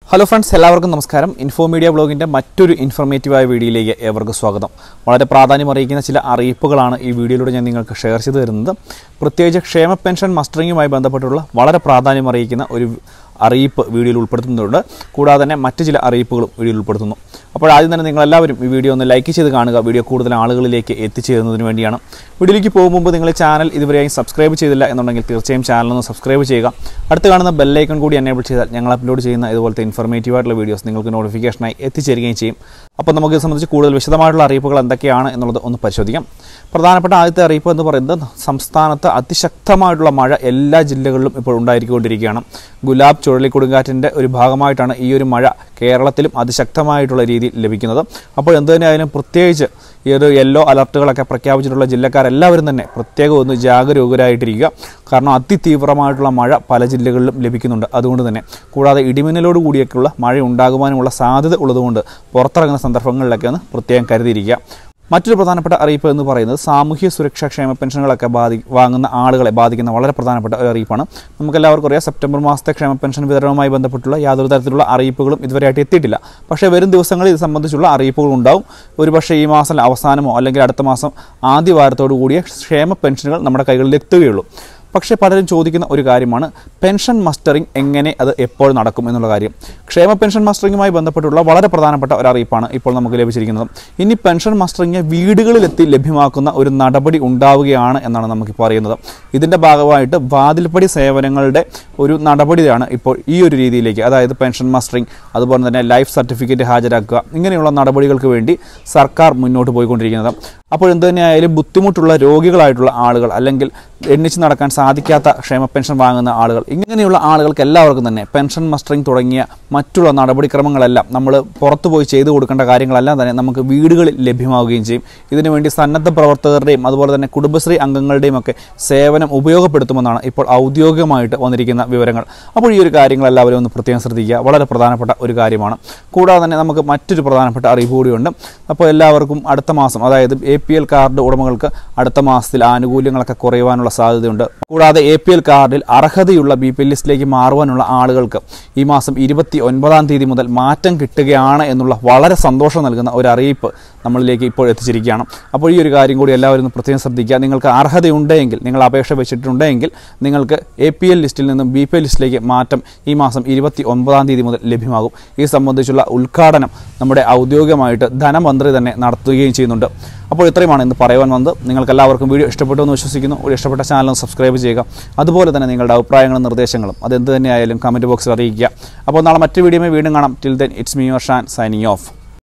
hello friends എല്ലാവർക്കും നമസ്കാരം info media ബ്ലോഗിൻ്റെ മറ്റൊരു ഇൻഫോർമേറ്റീവായ വീഡിയോയിലേക്ക് ഏവർക്കും സ്വാഗതം വളരെ പ്രാധാന്യം അറിയിക്കുന്ന ചില അറിയിപ്പുകളാണ് ഈ വീഡിയോയിലൂടെ ഞാൻ നിങ്ങൾക്ക് ഷെയർ ചെയ്തു തരുന്നത് പ്രത്യേകിച്ച് ക്ഷേമ പെൻഷൻ മസ്റ്ററിങ്ങുമായി ബന്ധപ്പെട്ടുള്ള വളരെ പ്രാധാന്യം അറിയിക്കുന്ന ഒരു അറിയിപ്പ് വീഡിയോയിൽ ഉൾപ്പെടുത്തുന്നുണ്ട് കൂടാതെ തന്നെ മറ്റ് ചില അറിയിപ്പുകളും വീഡിയോയിൽ ഉൾപ്പെടുത്തുന്നു അപ്പോൾ ആദ്യം തന്നെ നിങ്ങളെല്ലാവരും ഈ വീഡിയോ ഒന്ന് ലൈക്ക് ചെയ്ത് കാണുക വീഡിയോ കൂടുതൽ ആളുകളിലേക്ക് എത്തിച്ചേരുന്നതിന് വേണ്ടിയാണ് വീഡിയോയിലേക്ക് പോകും മുമ്പ് നിങ്ങൾ ചാനൽ ഇതുവരെയായി സബ്സ്ക്രൈബ് ചെയ്തില്ല എന്നുണ്ടെങ്കിൽ തീർച്ചയായും ചാനൽ ഒന്ന് സബ്സ്ക്രൈബ് ചെയ്യുക അടുത്ത് കാണുന്ന ബെല്ലൈക്കൺ കൂടി എനേബിൾ ചെയ്താൽ ഞങ്ങൾ അപ്ലോഡ് ചെയ്യുന്ന ഇതുപോലത്തെ ഇൻഫർമേറ്റീവ് ആയിട്ടുള്ള വീഡിയോസ് നിങ്ങൾക്ക് നോട്ടിഫിക്കേഷനായി എത്തിച്ചേരുകയും ചെയ്യും അപ്പോൾ നമുക്ക് ഇത് സംബന്ധിച്ച് കൂടുതൽ വിശദമായിട്ടുള്ള അറിയിപ്പുകൾ എന്തൊക്കെയാണ് എന്നുള്ളത് ഒന്ന് പരിശോധിക്കാം പ്രധാനപ്പെട്ട ആദ്യത്തെ അറിയിപ്പ് എന്ന് പറയുന്നത് സംസ്ഥാനത്ത് അതിശക്തമായിട്ടുള്ള മഴ എല്ലാ ജില്ലകളിലും ഇപ്പോൾ ഉണ്ടായിരിക്കൊണ്ടിരിക്കുകയാണ് ഗുലാബ് ചുഴലിക്കൊടുങ്കാറ്റിൻ്റെ ഒരു ഭാഗമായിട്ടാണ് ഈ ഒരു മഴ കേരളത്തിലും അതിശക്തമായിട്ടുള്ള രീതിയിൽ ലഭിക്കുന്നത് അപ്പോൾ എന്ത് തന്നെയായാലും പ്രത്യേകിച്ച് ഈ ഒരു യെല്ലോ അലർട്ടുകളൊക്കെ പ്രഖ്യാപിച്ചിട്ടുള്ള ജില്ലക്കാരെല്ലാവരും തന്നെ പ്രത്യേകം ഒന്ന് ജാഗരൂകരായിട്ടിരിക്കുക കാരണം അതിതീവ്രമായിട്ടുള്ള മഴ പല ജില്ലകളിലും ലഭിക്കുന്നുണ്ട് അതുകൊണ്ട് തന്നെ കൂടാതെ ഇടിമിന്നലോട് കൂടിയൊക്കെയുള്ള മഴ ഉണ്ടാകുവാനുമുള്ള സാധ്യത ഉള്ളതുകൊണ്ട് പുറത്തിറങ്ങുന്ന സന്ദർഭങ്ങളിലൊക്കെ ഒന്ന് പ്രത്യേകം കരുതിയിരിക്കുക മറ്റൊരു പ്രധാനപ്പെട്ട അറിയിപ്പ് എന്ന് പറയുന്നത് സാമൂഹ്യ സുരക്ഷാ ക്ഷേമ പെൻഷനുകളൊക്കെ ബാധി വാങ്ങുന്ന ആളുകളെ ബാധിക്കുന്ന വളരെ പ്രധാനപ്പെട്ട ഒരു അറിയിപ്പാണ് നമുക്കെല്ലാവർക്കും അറിയാം സെപ്റ്റംബർ മാസത്തെ ക്ഷേമ പെൻഷൻ വിതരണവുമായി ബന്ധപ്പെട്ടുള്ള യാതൊരു തരത്തിലുള്ള അറിയിപ്പുകളും ഇതുവരെയായിട്ട് എത്തിയിട്ടില്ല പക്ഷേ വരും ദിവസങ്ങളിൽ ഇത് സംബന്ധിച്ചുള്ള അറിയിപ്പുകൾ ഉണ്ടാവും ഒരുപക്ഷെ ഈ മാസം അവസാനമോ അല്ലെങ്കിൽ അടുത്ത മാസം ആദ്യ വാരത്തോടു കൂടിയ ക്ഷേമ പെൻഷനുകൾ നമ്മുടെ കൈകളിൽ എത്തുകയുള്ളൂ പക്ഷേ പലരും ചോദിക്കുന്ന ഒരു കാര്യമാണ് പെൻഷൻ മസ്റ്ററിംഗ് എങ്ങനെ അത് എപ്പോൾ നടക്കും എന്നുള്ള കാര്യം ക്ഷേമ പെൻഷൻ മസ്റ്ററിങ്ങുമായി ബന്ധപ്പെട്ടുള്ള വളരെ പ്രധാനപ്പെട്ട ഒരു അറിയിപ്പാണ് ഇപ്പോൾ നമുക്ക് ലഭിച്ചിരിക്കുന്നത് ഇനി പെൻഷൻ മസ്റ്ററിങ് വീടുകളിലെത്തി ലഭ്യമാക്കുന്ന ഒരു നടപടി ഉണ്ടാവുകയാണ് എന്നാണ് നമുക്കിപ്പോൾ അറിയുന്നത് ഇതിൻ്റെ ഭാഗമായിട്ട് വാതിൽപ്പടി സേവനങ്ങളുടെ ഒരു നടപടിയാണ് ഇപ്പോൾ ഈ ഒരു രീതിയിലേക്ക് അതായത് പെൻഷൻ മസ്റ്ററിങ് അതുപോലെ തന്നെ ലൈഫ് സർട്ടിഫിക്കറ്റ് ഹാജരാക്കുക ഇങ്ങനെയുള്ള നടപടികൾക്ക് വേണ്ടി സർക്കാർ മുന്നോട്ട് പോയിക്കൊണ്ടിരിക്കുന്നത് അപ്പോൾ എന്ത് തന്നെയായാലും ബുദ്ധിമുട്ടുള്ള രോഗികളായിട്ടുള്ള ആളുകൾ അല്ലെങ്കിൽ എണ്ണിച്ച് നടക്കാൻ സാധിക്കാത്ത ക്ഷേമ പെൻഷൻ വാങ്ങുന്ന ആളുകൾ ഇങ്ങനെയുള്ള ആളുകൾക്ക് എല്ലാവർക്കും തന്നെ പെൻഷൻ മസ്റ്ററിംഗ് തുടങ്ങിയ മറ്റുള്ള നടപടിക്രമങ്ങളെല്ലാം നമ്മൾ പുറത്തു പോയി ചെയ്തു കൊടുക്കേണ്ട കാര്യങ്ങളെല്ലാം തന്നെ നമുക്ക് വീടുകളിൽ ലഭ്യമാവുകയും ചെയ്യും ഇതിനുവേണ്ടി സന്നദ്ധ പ്രവർത്തകരുടെയും അതുപോലെ തന്നെ കുടുംബശ്രീ അംഗങ്ങളുടെയും ഒക്കെ സേവനം ഉപയോഗപ്പെടുത്തുമെന്നാണ് ഇപ്പോൾ ഔദ്യോഗികമായിട്ട് വന്നിരിക്കുന്ന വിവരങ്ങൾ അപ്പോൾ ഈ ഒരു കാര്യങ്ങൾ എല്ലാവരും ഒന്ന് പ്രത്യേകം ശ്രദ്ധിക്കുക വളരെ പ്രധാനപ്പെട്ട ഒരു കാര്യമാണ് കൂടാതെ തന്നെ നമുക്ക് മറ്റൊരു പ്രധാനപ്പെട്ട അറിയിപ്പ് കൂടിയുണ്ട് അപ്പോൾ എല്ലാവർക്കും അടുത്ത മാസം അതായത് എ പി എൽ കാർഡ് ഉടമകൾക്ക് അടുത്ത മാസത്തിൽ ആനുകൂല്യങ്ങളൊക്കെ കുറയുവാനുള്ള സാധ്യതയുണ്ട് കൂടാതെ എ പി എൽ കാർഡിൽ അർഹതയുള്ള ബി പി എൽ ലിസ്റ്റിലേക്ക് മാറുവാനുള്ള ആളുകൾക്ക് ഈ മാസം ഇരുപത്തി ഒൻപതാം തീയതി മുതൽ മാറ്റം കിട്ടുകയാണ് എന്നുള്ള വളരെ സന്തോഷം നൽകുന്ന ഒരു അറിയിപ്പ് നമ്മളിലേക്ക് ഇപ്പോൾ എത്തിച്ചിരിക്കുകയാണ് അപ്പോൾ ഈ ഒരു കാര്യം കൂടി എല്ലാവരും ഒന്ന് പ്രത്യേകം ശ്രദ്ധിക്കുക നിങ്ങൾക്ക് അർഹതയുണ്ടെങ്കിൽ നിങ്ങൾ അപേക്ഷ വെച്ചിട്ടുണ്ടെങ്കിൽ നിങ്ങൾക്ക് എ പി എൽ ലിസ്റ്റിൽ നിന്നും ബി പി എൽ ലിസ്റ്റിലേക്ക് മാറ്റം ഈ മാസം ഇരുപത്തി ഒൻപതാം തീയതി മുതൽ ലഭ്യമാകും ഈ സംബന്ധിച്ചുള്ള ഉദ്ഘാടനം നമ്മുടെ ഔദ്യോഗികമായിട്ട് ധനമന്ത്രി തന്നെ നടത്തുകയും ചെയ്യുന്നുണ്ട് അപ്പോൾ ഇത്രയുമാണ് ഇന്ന് പറയുവാൻ വന്നത് നിങ്ങൾക്ക് എല്ലാവർക്കും വീഡിയോ ഇഷ്ടപ്പെട്ടു എന്ന് വിശ്വസിക്കുന്നു ഒരു ഇഷ്ടപ്പെട്ട ചാനൽ ഒന്ന് സബ്സ്ക്രൈബ് ചെയ്യുക അതുപോലെ തന്നെ നിങ്ങളുടെ അഭിപ്രായങ്ങളും നിർദ്ദേശങ്ങളും അതെന്ത് തന്നെയായാലും കമൻറ്റ് ബോക്സിൽ അറിയിക്കുക അപ്പോൾ നാളെ മറ്റു വീഡിയോയിൽ വീണ്ടും കാണാം till then it's me your Shan signing of